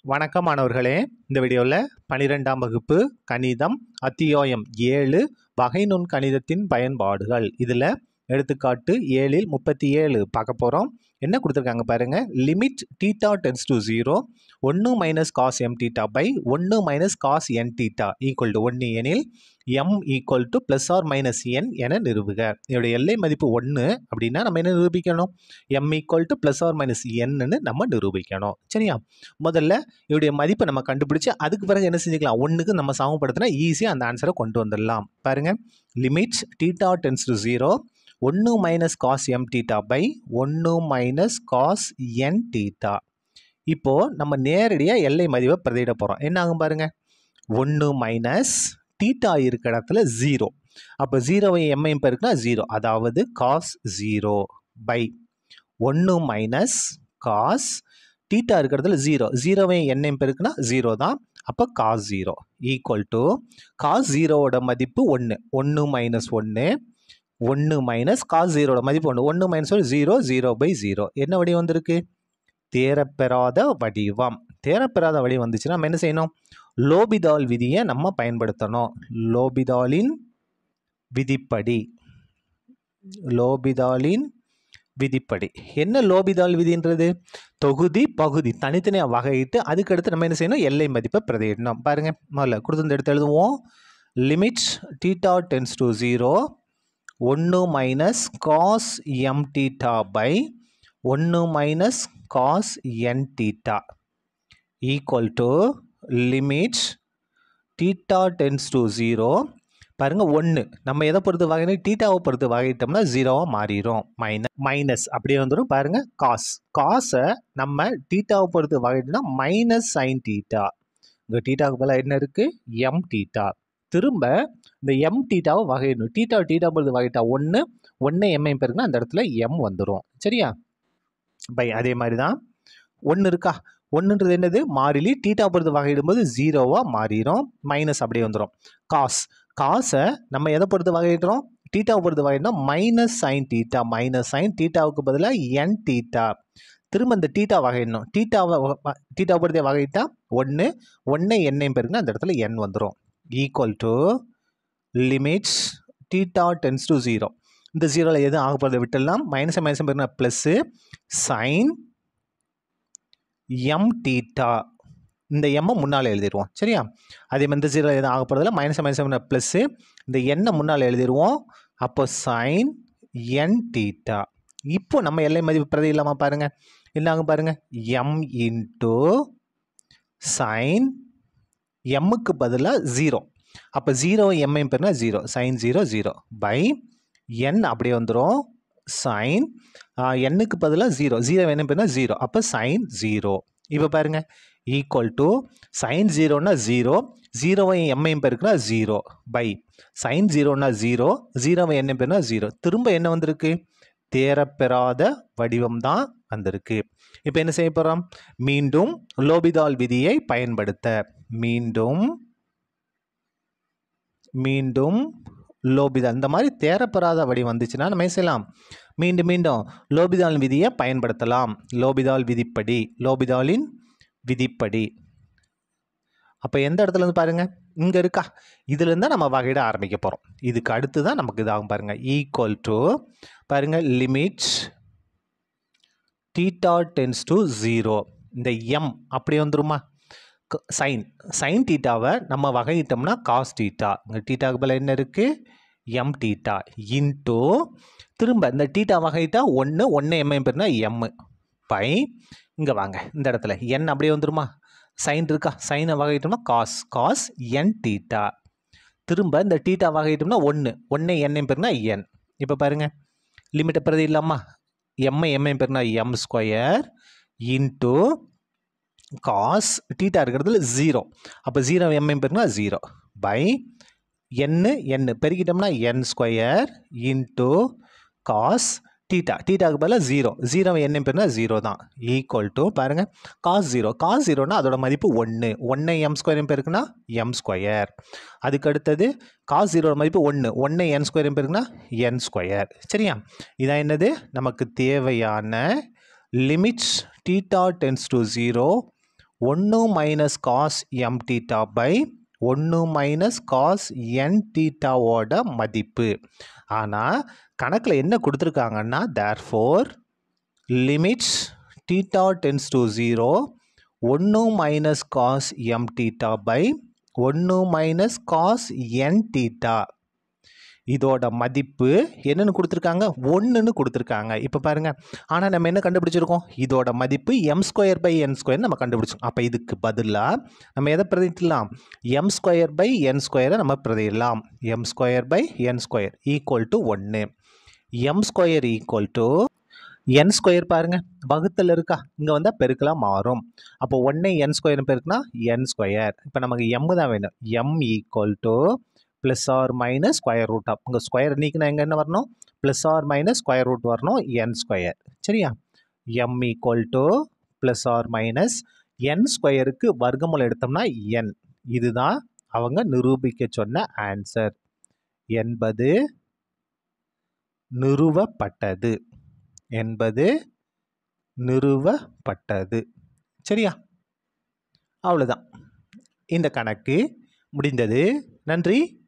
வணக்கம் மாணவர்களே இந்த வீடியோவில் பனிரெண்டாம் வகுப்பு கணிதம் அத்தியாயம் ஏழு வகை நுண் கணிதத்தின் பயன்பாடுகள் இதில் எடுத்துக்காட்டு ஏழில் முப்பத்தி ஏழு பார்க்க போகிறோம் என்ன கொடுத்துருக்காங்க பாருங்க limit theta tends to zero ஒன்று minus cos M theta by ஒன்று minus cos N theta equal to ஒன்று எனில் M equal to plus or minus N என நிறுவுக இதோடைய எல்லை மதிப்பு ஒன்று அப்படின்னா நம்ம என்ன நிரூபிக்கணும் M equal to plus or minus என்னன்னு நம்ம நிரூபிக்கணும் சரியா முதல்ல இதோடைய மதிப்பை நம்ம கண்டுபிடிச்சு அதுக்கு பிறகு என்ன செஞ்சுக்கலாம் ஒன்றுக்கு நம்ம சமப்படுத்தினா ஈஸியாக அந்த ஆன்சரை கொண்டு வந்துடலாம் பாருங்க limits theta tends to zero ஒன்று minus cos M theta by ஒன்று மைனஸ் காஸ் என் டீட்டா இப்போது நம்ம நேரடியாக எல்லை மதிப்பை பிரதியிட போகிறோம் என்ன ஆகும் பாருங்க ஒன்று மைனஸ் டீட்டா இருக்கிற இடத்துல ஜீரோ அப்போ ஜீரோவை எம்ஐஎம் பெருக்குனா ஜீரோ அதாவது காஸ் ஜீரோ பை ஒன்று மைனஸ் காஸ் டீட்டா இருக்கிறதுல ஜீரோ ஜீரோவை எண்ணையும் பெருக்குனா ஜீரோ தான் அப்போ cos zero equal to cos ஜீரோவோட மதிப்பு ஒன்று ஒன்று மைனஸ் ஒன்று ஒன்று மைனஸ் காஸ் ஜீரோட மதிப்பு ஒன்று ஒன்று மைனஸ் ஒரு ஜீரோ ஜீரோ பை ஜீரோ என்ன வடிவம் வந்திருக்கு தேரப்பெறாத வடிவம் தேரப்பெறாத வடிவம் வந்துச்சுன்னா நம்ம என்ன செய்யணும் லோபிதால் விதியை நம்ம பயன்படுத்தணும் லோபிதாலின் விதிப்படி லோபிதாலின் விதிப்படி என்ன லோபிதால் விதின்றது தொகுதி பகுதி தனித்தனியாக வகையிட்டு அதுக்கடுத்து நம்ம என்ன செய்யணும் எல்லை மதிப்பை பிரதியிடணும் பாருங்க முதல்ல கொடுத்து எடுத்து எழுதுவோம் limits theta tends to zero ஒன்று minus cos M theta by ஒன்று minus cos N theta equal to limits theta tends to zero பாருங்கள் ஒன்று நம்ம எதை பொறுத்து வகையினா டீட்டாவை பொறுத்து வகையிட்டோம்னா ஜீரோவாக மாறிடும் மைனஸ் மைனஸ் அப்படியே வந்துடும் பாருங்கள் காஸ் காசை நம்ம டீட்டாவை பொறுத்து வகையிட்டோம்னா மைனஸ் சைன் டீட்டா இங்கே டீட்டாவுக்கு பதிலாக என்ன இருக்குது எம் டீட்டா திரும்ப இந்த எம் டீட்டாவை வகையிடணும் டீட்டா டீட்டா பொறுத்து வகையிட்டா ஒன்று ஒன்று எம்ஐ பேருக்குன்னா அந்த இடத்துல எம் வந்துடும் சரியா பை அதே மாதிரி தான் ஒன்று இருக்கா ஒன்றுன்றது என்னது மாறிலி டீட்டா பொறுத்து வகையிடும்போது ஜீரோவாக மாறிடும் மைனஸ் அப்படியே வந்துடும் காஸ் காசை நம்ம எதை பொறுத்து வகையிடுறோம் டீட்டாவை பொறுத்து வகையிட்டோம் minus sine theta minus sine டீட்டாவுக்கு பதிலாக என் டீட்டா திரும்ப இந்த டீட்டா வகையிடணும் டீட்டாவை டீட்டா பொறுத்த வகையிட்டா ஒன்று ஒன்று எண்ணையும் பேருக்குன்னா அந்த இடத்துல என் வந்துடும் equal to limits theta tends to zero இந்த ஜீரோவில் எதுவும் ஆக போகிறத விட்டுடலாம் மைனஸ் மைனஸ் பேருனா ப்ளஸ்ஸு சைன் எம் டீட்டா இந்த எம்மை முன்னால் எழுதிடுவோம் சரியா அதே மாதிரி இந்த ஜீரோ எதுவும் ஆக போகிறதில்ல மைனஸ் மைனஸ் ப்ளஸ்ஸு இந்த எண்ணை முன்னால் எழுதிடுவோம் அப்போ சைன் என் டீட்டா இப்போ நம்ம எல்லை மதிப்பு பிரதி இல்லாமல் பாருங்கள் என்ன ஆகும் பாருங்கள் எம் இன்ட்டு சைன் எம்முக்கு பதிலாக ஜீரோ அப்போ ஜீரோ எம்ஐம் பேர்னா zero sine zero zero by N அப்படியே வந்துடும் சைன் எண்ணுக்கு பதிலாக ஜீரோ ஜீரோ என்ன பேர்னா ஜீரோ அப்போ சைன் ஜீரோ இப்போ பாருங்க ஈக்குவல் டு சைன் ஜீரோனா ஜீரோ ஜீரோவை எம்ஐயும் பேருக்குனா ஜீரோ பை சைன் ஜீரோனா ஜீரோ ஜீரோவை என்ன பேர்னா ஜீரோ திரும்ப என்ன வந்திருக்கு தேரப்பெறாத வடிவம் தான் வந்திருக்கு இப்போ என்ன செய்ய போகிறோம் மீண்டும் லோபிதால் விதியை பயன்படுத்த மீண்டும் மீண்டும் லோபிதால் இந்த மாதிரி தேரப்பெறாத வடி வந்துச்சுன்னா நம்ம என்ன செய்யலாம் மீண்டும் மீண்டும் லோபிதால் விதியை பயன்படுத்தலாம் லோபிதால் விதிப்படி லோபிதாலின் விதிப்படி அப்போ எந்த இடத்துல இருந்து பாருங்கள் இங்கே இருக்கா இதுலேருந்து நம்ம வகையிட ஆரம்பிக்க போகிறோம் இதுக்கு அடுத்து தான் நமக்கு இதாகும் பாருங்கள் ஈக்குவல் டு பாருங்கள் limits theta tends to zero இந்த எம் அப்படி வந்துருமா சைன் சைன் டீட்டாவை நம்ம வகையிட்டோம்னா காஸ் டீட்டா இங்கே டீட்டாவுக்கு பதில் என்ன இருக்குது எம் டீட்டா இன்ட்டு திரும்ப இந்த டீட்டா வகையிட்டா ஒன்று ஒன்று எம்ஐ பேர்னா எம்மு பை இங்கே வாங்க இந்த இடத்துல என் அப்படியே வந்துருமா சைன் இருக்கா சைனை வகையிட்டோம்னா காஸ் காஸ் என் டீட்டா திரும்ப இந்த டீட்டா வகையிட்டோம்னா ஒன்று ஒன்று எண்ணெய் பேர்னா என் இப்போ பாருங்கள் லிமிட்டை பிரதி இல்லாமா எம்ஐ எம்ஐ பேர்னா M square into cos theta இருக்கிறதுல ஜீரோ அப்போ ஜீரோ எம்ஐ பேர்னா ஜீரோ பை என்னு என்னு பெருக்கிட்டோம்னா N square into cos theta டீட்டாக்கு பதிலாக ஜீரோ ஜீரோ என்ன பேர்னா ஜீரோ தான் ஈக்குவல் டு பாருங்கள் காஸ் ஜீரோ காஸ் ஜீரோனா அதோட மதிப்பு ஒன்று ஒன்று எம் ஸ்கொயர் பேருக்குன்னா எம் ஸ்கொயர் அதுக்கு அடுத்தது காஸ் ஜீரோட மதிப்பு ஒன்று ஒன்று என் ஸ்கொயர் பேருக்குன்னா என் ஸ்கொயர் சரியா இதான் என்னது நமக்கு தேவையான limits theta tends to zero ஒன்று minus cos M theta by ஒன்று மைனஸ் காஸ் என் டீட்டாவோட மதிப்பு ஆனால் கணக்கில் என்ன கொடுத்துருக்காங்கன்னா therefore limits theta tends to zero ஒன்று minus cos M theta by ஒன்று மைனஸ் காஸ் என் டீட்டா இதோட மதிப்பு என்னென்னு கொடுத்துருக்காங்க ஒன்றுன்னு கொடுத்துருக்காங்க இப்போ பாருங்க ஆனால் நம்ம என்ன கண்டுபிடிச்சிருக்கோம் இதோட மதிப்பு M square by N square நம்ம கண்டுபிடிச்சோம் அப்போ இதுக்கு பதிலாக நம்ம எதை பிரதிக்கலாம் எம் ஸ்கொயர் பை என் ஸ்கொயரை நம்ம பிரதிடலாம் M square by N square equal to ஒன்று M square equal to N square பாருங்க வகுத்தில் இருக்கா இங்கே வந்தால் பெருக்கலாக மாறும் அப்போ ஒன்று என் ஸ்கொயர் பெருக்குனா என் ஸ்கொயர் இப்போ நமக்கு எம் தான் வேணும் M equal to plus or minus square root of உங்கள் ஸ்கொயர் நீக்கினா எங்கே என்ன வரணும் plus or minus square root வரணும் என் ஸ்கொயர் சரியா M equal to plus or minus N ஸ்கொயருக்கு வர்க்கமூலம் எடுத்தோம்னா என் இதுதான் அவங்க நிரூபிக்க சொன்ன ஆன்சர் என்பது நிறுவப்பட்டது என்பது நிறுவப்பட்டது சரியா அவ்வளோதான் இந்த கணக்கு முடிந்தது நன்றி